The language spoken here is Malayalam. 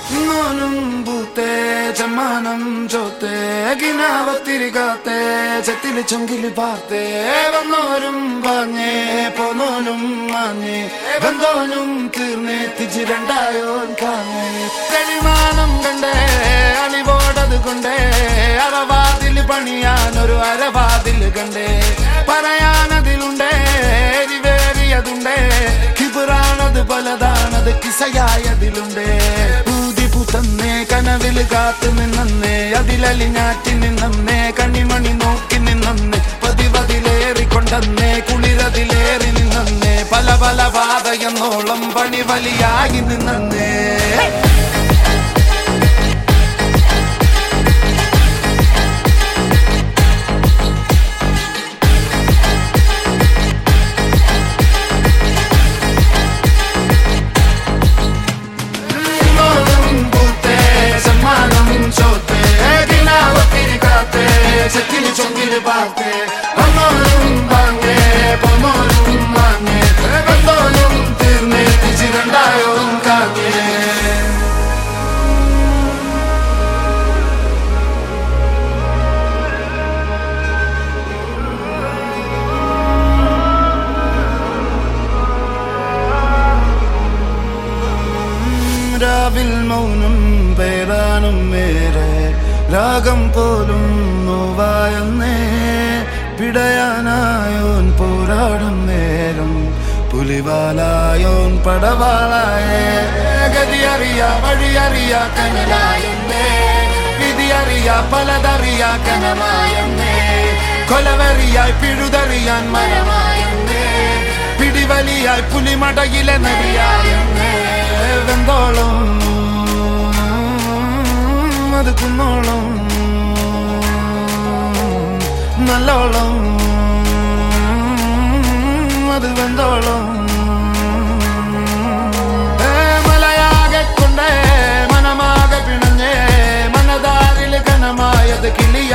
നോനും പൂത്തേ ചമ്മാനം ചോത്തേ കിനാവത്തിരി കാത്തേ ചെത്തില് ചൊങ്കില് പാത്തേ വന്നോരും പാഞ്ഞേ പോന്നോനും മാഞ്ഞേ വന്നോനും തീർന്നേ തിജി രണ്ടായോൻ കാഞ്ഞേ തെളിമാനം കണ്ടേ അണിവോടത് കൊണ്ടേ അറവാതിൽ പണിയാനൊരു അരവാതിൽ കണ്ടേ പറയാനതിലുണ്ടേ എരിവേറിയതുണ്ടേ കിബിറാണത് പലതാണത് കിസയായതിലുണ്ടേ പൂതി പുത്തന്നേ കനവിൽ കാത്തു നിന്നേ അതിലലിഞ്ഞാറ്റി നിന്നേ കണിമണി നോക്കി നിന്നേ പതിവതിലേറിക്കൊണ്ടന്നേ കുളിരതിലേറി നിന്നേ പല പല പാതയെന്നോളം പണി വലിയായി നിന്നേ നോനും പൂത്തേ സമ്മാനം ചോത്തേ കിനാവത്തിരി കാത്തേ ചെത്തില് ചൊങ്കില് പാത്തേ വന്നോനും വാങ്ങേ പോന്നോനും മാങ്ങേ വന്നോനും തീർന്നേ തിരിച്ച് രണ്ടായോം കാങ്ങേ രാവിൽ മൗനം പേരാനും മേരെ രാഗം പോലും നോവായെന്നേ പിടയാനായോൻ പോരാടും നേരം പുലിവാലായോൻ പടവാളായേ ഗതിയറിയ വഴിയറിയ കനലായെന്നേ വിധിയറിയ പലതറിയ കനമായെന്നേ കൊലവെറിയായി പിഴുതറിയാൻ മരമായെന്നേ പിടിവലിയായി പുലിമടയിലെ നദിയായെന്നേ വെന്തോളം അത് കുന്നോളം നല്ലോളം അത് വെന്തോളം ഏ, മലയാകെ കൊണ്ടേ മനമാകെ പിണഞ്ഞേ മനതാരിൽ കനമായത് കിളി